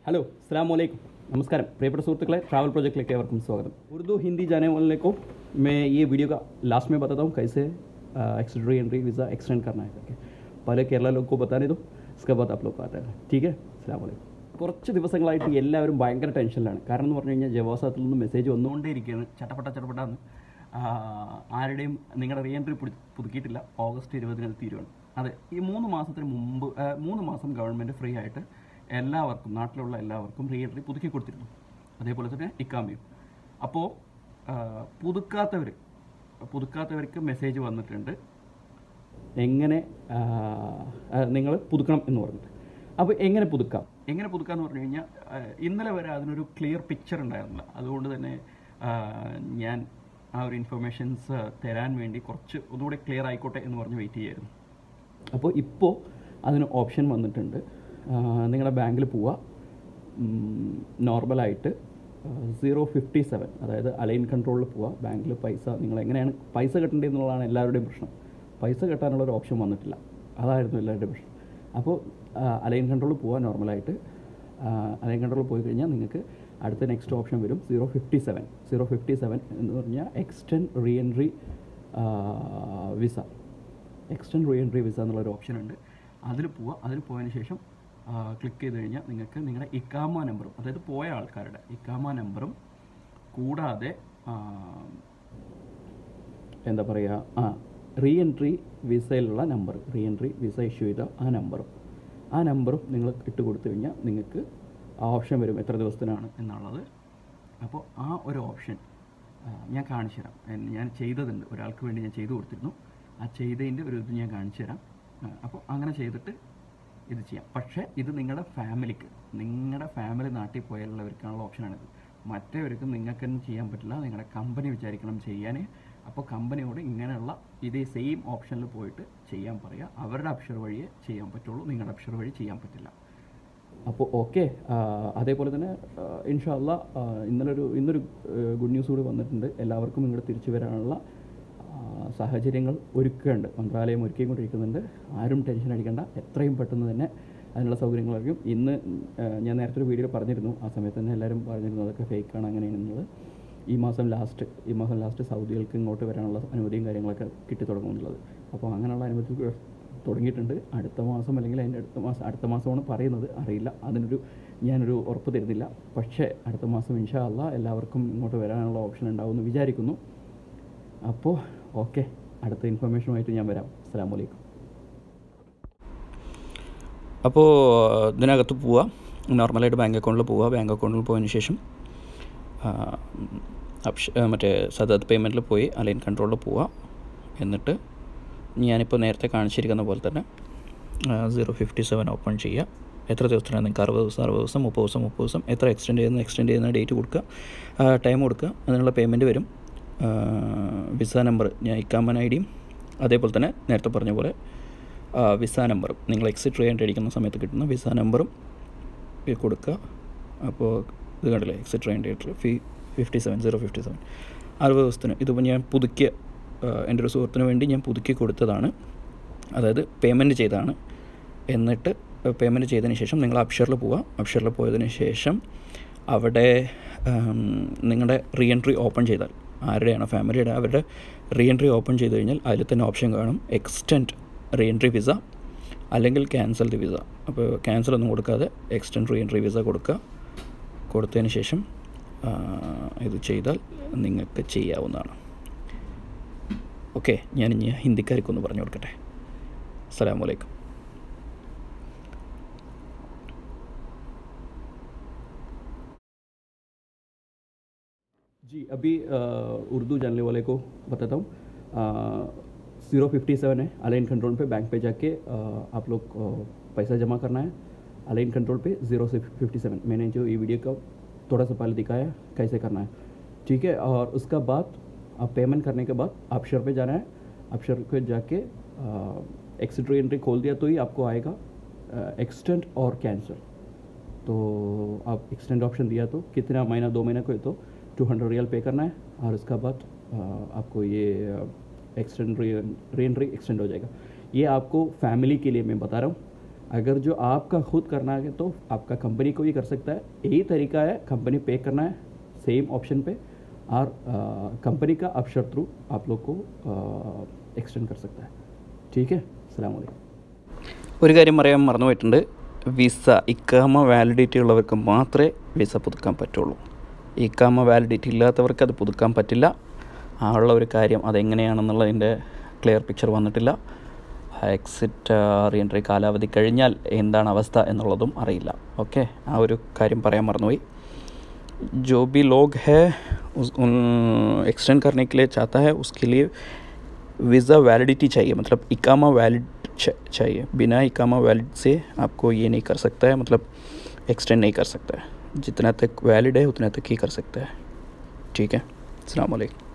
hello अस्सलाम वालेकुम नमस्कार प्रियപ്പെട്ട സുഹൃത്തുക്കളെ ट्रैवल प्रोजेक्ट ഏവർക്കും സ്വാഗതം उर्दू हिंदी जाने वाले को मैं ये वीडियो का लास्ट में बताता हूँ कैसे एक्सट्री एंट्री वीज़ा एक्सटेंड करना है करके पहले केरला लोग को बताने दो उसके बाद आप लोग को आता है ठीक है अस्सलाम वालेकुം കുറച്ച് ദിവസങ്ങളായിട്ട് എല്ലാവരും ഭയങ്കര ടെൻഷനിലാണ് കാരണം എന്ന് പറഞ്ഞു കഴിഞ്ഞാൽ ജവാസത്തിൽ നിന്ന് മെസ്സേജ് വന്നുകൊണ്ടേ ഇരിക്കുകയാണ് ചട്ടപ്പെട്ട ചട്ടപ്പെട്ടാന്ന് ആരുടെയും നിങ്ങളുടെ റീ എൻട്രി പുതുക്കിയിട്ടില്ല ഓഗസ്റ്റ് ഇരുപതിന് അത് തീരുവാണ് അതെ ഈ മൂന്ന് മാസത്തിന് മുമ്പ് ആ, മൂന്ന് മാസം ഗവൺമെൻറ് ഫ്രീ ആയിട്ട് എല്ലാവർക്കും നാട്ടിലുള്ള എല്ലാവർക്കും റീ എൻട്രി പുതുക്കി കൊടുത്തിരുന്നു അതേപോലെ തന്നെ ഇക്കാമയും അപ്പോൾ പുതുക്കാത്തവർ പുതുക്കാത്തവർക്ക് മെസ്സേജ് വന്നിട്ടുണ്ട് എങ്ങനെ നിങ്ങൾ പുതുക്കണം എന്ന് പറഞ്ഞിട്ട് അപ്പോൾ എങ്ങനെ പുതുക്കാം എങ്ങനെ പുതുക്കാം എന്ന് പറഞ്ഞു കഴിഞ്ഞാൽ ആ, ഇന്നലെ വരെ അതിനൊരു ക്ലിയർ പിക്ചർ ഉണ്ടായിരുന്നില്ല അതുകൊണ്ട് തന്നെ ആ, ഞാൻ ആ ഒരു ഇൻഫർമേഷൻസ് തരാൻ വേണ്ടി കുറച്ച് ഒന്നുകൂടെ ക്ലിയർ ആയിക്കോട്ടെ എന്ന് പറഞ്ഞ് വെയിറ്റ് ചെയ്യായിരുന്നു അപ്പോൾ ഇപ്പോൾ അതിന് ഓപ്ഷൻ വന്നിട്ടുണ്ട് നിങ്ങളുടെ ബാങ്കിൽ പോവുക നോർമലായിട്ട് സീറോ ഫിഫ്റ്റി സെവൻ അതായത് അലൈൻ കൺട്രോളിൽ പോവുക ബാങ്കിൽ പൈസ നിങ്ങൾ എങ്ങനെയാണ് പൈസ കെട്ടേണ്ടത് എന്നുള്ളതാണ് എല്ലാവരുടെയും പ്രശ്നം പൈസ കെട്ടാനുള്ള ഒരു ഓപ്ഷൻ വന്നിട്ടില്ല അതായിരുന്നു എല്ലാവരുടെയും പ്രശ്നം അപ്പോൾ അലൈൻ കൺട്രോളിൽ പോവുക നോർമലായിട്ട് അലൈൻ കൺട്രോളിൽ പോയി കഴിഞ്ഞാൽ നിങ്ങൾക്ക് അടുത്ത നെക്സ്റ്റ് ഓപ്ഷൻ വരും zero fifty seven zero fifty seven എന്ന് പറഞ്ഞാൽ extend re entry visa extend re entry visa എന്നുള്ളൊരു ഓപ്ഷൻ ഉണ്ട് അതിൽ പോവുക അതിൽ പോയതിന് ശേഷം ക്ലിക്ക് ചെയ്ത് കഴിഞ്ഞാൽ നിങ്ങൾക്ക് നിങ്ങളുടെ ഇക്കാമ നമ്പറും അതായത് പോയ ആൾക്കാരുടെ ഇക്കാമ നമ്പറും കൂടാതെ ആ, എന്താ പറയുക ആ റീ എൻട്രി വിസയിലുള്ള number re entry visa issue ചെയ്ത ആ നമ്പറും ആ നമ്പറും നിങ്ങൾ ഇട്ട് കൊടുത്തു കഴിഞ്ഞാൽ നിങ്ങൾക്ക് ആ ഓപ്ഷൻ വരും എത്ര ദിവസത്തിനാണ് എന്നുള്ളത് അപ്പോൾ ആ ഒരു ഓപ്ഷൻ ആ, ഞാൻ കാണിച്ചു തരാം എൻ- ഞാൻ ചെയ്തതുണ്ട് ഒരാൾക്ക് വേണ്ടി ഞാൻ ചെയ്തു കൊടുത്തിരുന്നു ആ ചെയ്തതിൻ്റെ ഒരു ഇത് ഞാൻ കാണിച്ചു തരാം ആ, അപ്പോൾ അങ്ങനെ ചെയ്തിട്ട് ഇത് ചെയ്യാം പക്ഷേ ഇത് നിങ്ങളുടെ ഫാമിലിക്ക് നിങ്ങളുടെ ഫാമിലി നാട്ടിൽ പോയുള്ളവർക്കാനുള്ള ഓപ്ഷനാണിത് മറ്റവർക്ക് നിങ്ങൾക്ക് തന്നെ ചെയ്യാൻ പറ്റില്ല നിങ്ങളുടെ കമ്പനി വിചാരിക്കണം ചെയ്യാൻ അപ്പോൾ കമ്പനിയോട് ഇങ്ങനെയുള്ള ഇതേ സെയിം ഓപ്ഷനിൽ പോയിട്ട് ചെയ്യാൻ പറയുക അവരുടെ അപ്ഷർ വഴിയേ ചെയ്യാൻ പറ്റുള്ളൂ നിങ്ങളുടെ അപ്ഷർ വഴി ചെയ്യാൻ പറ്റില്ല അപ്പോൾ ഓക്കെ അതേപോലെ തന്നെ ഇൻഷാല്ല ഇന്നലെ ഒരു ഇന്നൊരു ഗുഡ് ന്യൂസ് കൂടി വന്നിട്ടുണ്ട് എല്ലാവർക്കും ഇങ്ങോട്ട് തിരിച്ചു വരാനുള്ള ആ, സാഹചര്യങ്ങൾ ഒരുക്കുന്നുണ്ട് മന്ത്രാലയം ഒരുക്കിക്കൊണ്ടിരിക്കുന്നുണ്ട് ആരും ടെൻഷൻ അടിക്കേണ്ട എത്രയും പെട്ടെന്ന് തന്നെ അതിനുള്ള സൗകര്യങ്ങളായിരിക്കും ഇന്ന് ആ, ഞാൻ നേരത്തെ ഒരു വീഡിയോയിൽ പറഞ്ഞിരുന്നു ആ സമയത്ത് തന്നെ എല്ലാവരും പറഞ്ഞിരുന്നു അതൊക്കെ ഫേക്കാണ് അങ്ങനെയാണെന്നുള്ളത് ഈ മാസം ലാസ്റ്റ് ഈ മാസം ലാസ്റ്റ് സൗദികൾക്ക് ഇങ്ങോട്ട് വരാനുള്ള അനുമതിയും കാര്യങ്ങളൊക്കെ കിട്ടി തുടങ്ങുമെന്നുള്ളത് അപ്പോൾ അങ്ങനെയുള്ള അനുമതി തുടങ്ങിയിട്ടുണ്ട് അടുത്ത മാസം അല്ലെങ്കിൽ അതിൻ്റെ അടുത്ത മാസം അടുത്ത മാസമാണ് പറയുന്നത് അറിയില്ല അതിനൊരു ഞാനൊരു ഉറപ്പ് തരുന്നില്ല പക്ഷേ അടുത്ത മാസം ഇൻഷാ അല്ല എല്ലാവർക്കും ഇങ്ങോട്ട് വരാനുള്ള ഓപ്ഷൻ ഉണ്ടാവുമെന്ന് വിചാരിക്കുന്നു അപ്പോൾ ഓക്കെ അടുത്ത ഇൻഫർമേഷനുമായിട്ട് ഞാൻ വരാം അസ്സാം വലൈക്കും അപ്പോൾ ഇതിനകത്ത് പോവുക നോർമലായിട്ട് ബാങ്ക് അക്കൗണ്ടിൽ പോവുക ബാങ്ക് അക്കൗണ്ടിൽ പോയതിന് ശേഷം അപ്ഷ മറ്റേ സദാത് പേയ്മെൻറ്റിൽ പോയി അലൈൻ കൺട്രോളിൽ പോവുക എന്നിട്ട് ഞാനിപ്പോൾ നേരത്തെ കാണിച്ചിരിക്കുന്ന പോലെ തന്നെ സീറോ ഫിഫ്റ്റി സെവൻ ഓപ്പൺ ചെയ്യുക എത്ര ദിവസത്തിനാണ് നിങ്ങൾക്ക് അറുപത് ദിവസം അറുപത് ദിവസം മുപ്പത് ദിവസം മുപ്പത് ദിവസം എത്ര എക്സ്റ്റെൻഡ് ചെയ്യുന്ന എക്സ്റ്റെൻഡ് ചെയ്യുന്ന ഡേറ്റ് കൊടുക്കുക ടൈം കൊടുക്കുക അതിനുള്ള പേയ്മെൻറ്റ് വരും വിസ നമ്പർ ഞാൻ ഇക്കാമൻ ഐ ഡിയും അതേപോലെ തന്നെ നേരത്തെ പറഞ്ഞ പോലെ ആ, വിസ നമ്പറും നിങ്ങൾ എക്സിറ്റ് ചെയ്യേണ്ടി അടിക്കുന്ന സമയത്ത് കിട്ടുന്ന വിസ നമ്പറും ഈ കൊടുക്കുക അപ്പോൾ ഇത് കണ്ടില്ലേ എക്സിറ്റ് ചെയ്യേണ്ടി ഫി fifty seven zero fifty seven അറുപത് ദിവസത്തിന് ഇതിപ്പോൾ ഞാൻ പുതുക്കിയ ആ, എൻ്റെ ഒരു സുഹൃത്തിന് വേണ്ടി ഞാൻ പുതുക്കി കൊടുത്തതാണ് അതായത് പേയ്മെൻറ്റ് ചെയ്തതാണ് എന്നിട്ട് പേയ്മെൻറ്റ് ചെയ്തതിന് ശേഷം നിങ്ങൾ അപ്ഷറിൽ പോവുക അപ്ഷറിൽ പോയതിന് ശേഷം അവിടെ ഉം, നിങ്ങളുടെ റീ എൻട്രി ഓപ്പൺ ചെയ്താൽ ആരുടെയാണ് ഫാമിലിയുടെ അവരുടെ റീ എൻട്രി ഓപ്പൺ ചെയ്ത് കഴിഞ്ഞാൽ അതിൽ തന്നെ ഓപ്ഷൻ കാണും എക്സ്റ്റെൻഡ് റീ എൻട്രി വിസ അല്ലെങ്കിൽ ക്യാൻസൽ ദി വിസ അപ്പോൾ ക്യാൻസൽ ഒന്നും കൊടുക്കാതെ എക്സ്റ്റെൻഡ് റീ എൻട്രി വിസ കൊടുക്കുക കൊടുത്തതിന് ശേഷം ആ, ഇത് ചെയ്താൽ നിങ്ങൾക്ക് ചെയ്യാവുന്നതാണ് ഓക്കെ ഞാൻ ഇനി ഹിന്ദിക്കാർക്കൊന്ന് പറഞ്ഞു കൊടുക്കട്ടെ അസ്സലാമു അലൈക്കും जी अभी अ, उर्दू जानने वाले को बताता हूँ ज़ीरो फिफ्टी सेवन है अलाइन कंट्रोल पे बैंक पे जाके अ, आप लोग अ, पैसा जमा करना है अलाइन कंट्रोल पे ज़ीरो से फिफ्टी सेवन मैंने जो ये वीडियो का थोड़ा सा पहले दिखाया है कैसे करना है ठीक है और उसका बाद आप पेमेंट करने के बाद अक्षर पे जाना है अक्षर पे जाके एक्सिट्री एंट्री खोल दिया तो ही आपको आएगा एक्सटेंड और कैंसिल तो आप एक्सटेंड ऑप्शन दिया तो कितना महीना दो महीना को है तो टू हंड्रेड रियल पे करना है और उसका बाद आ, आपको ये एक्सटेंड री एंट्री एक्सटेंड हो जाएगा ये आपको फैमिली के लिए मैं बता रहा हूँ अगर जो आपका खुद करना है तो आपका कंपनी को भी कर सकता है यही तरीका है कंपनी पे करना है सेम ऑप्शन पे और कंपनी का अफसर थ्रू आप लोग को एक्सटेंड कर सकता है ठीक है सलाम वालेकुम ഒരു കാര്യം പറയാൻ മറന്നുപോയിട്ടുണ്ട് വിസ ഇക്കാമ വാലിഡിറ്റി ഉള്ളവർക്ക് മാത്രമേ വിസ പുതുക്കാൻ പറ്റുള്ളൂ ഇക്കാമ വാലിഡിറ്റി ഇല്ലാത്തവർക്ക് അത് പുതുക്കാൻ പറ്റില്ല ആ ഉള്ള ഒരു കാര്യം അതെങ്ങനെയാണെന്നുള്ളതിൻ്റെ ക്ലിയർ പിക്ചർ വന്നിട്ടില്ല എക്സിറ്റ് റീഎൻട്രി കാലാവധി കഴിഞ്ഞാൽ എന്താണ് അവസ്ഥ എന്നുള്ളതും അറിയില്ല ഓക്കെ ആ ഒരു കാര്യം പറയാൻ മറന്നുപോയി जो भी लोग है उस एक्सटेंड करने के लिए चाहता है उसके लिए वीज़ा वैलिडिटी चाहिए मतलब इकामा वैलिड चाहिए बिना इकामा वैलिड से आपको ये नहीं कर सकता है मतलब एक्सटेंड नहीं कर सकता है जितना तक वैलिड है उतना तक ही कर सकता है ठीक है अस्सलाम वालेकुम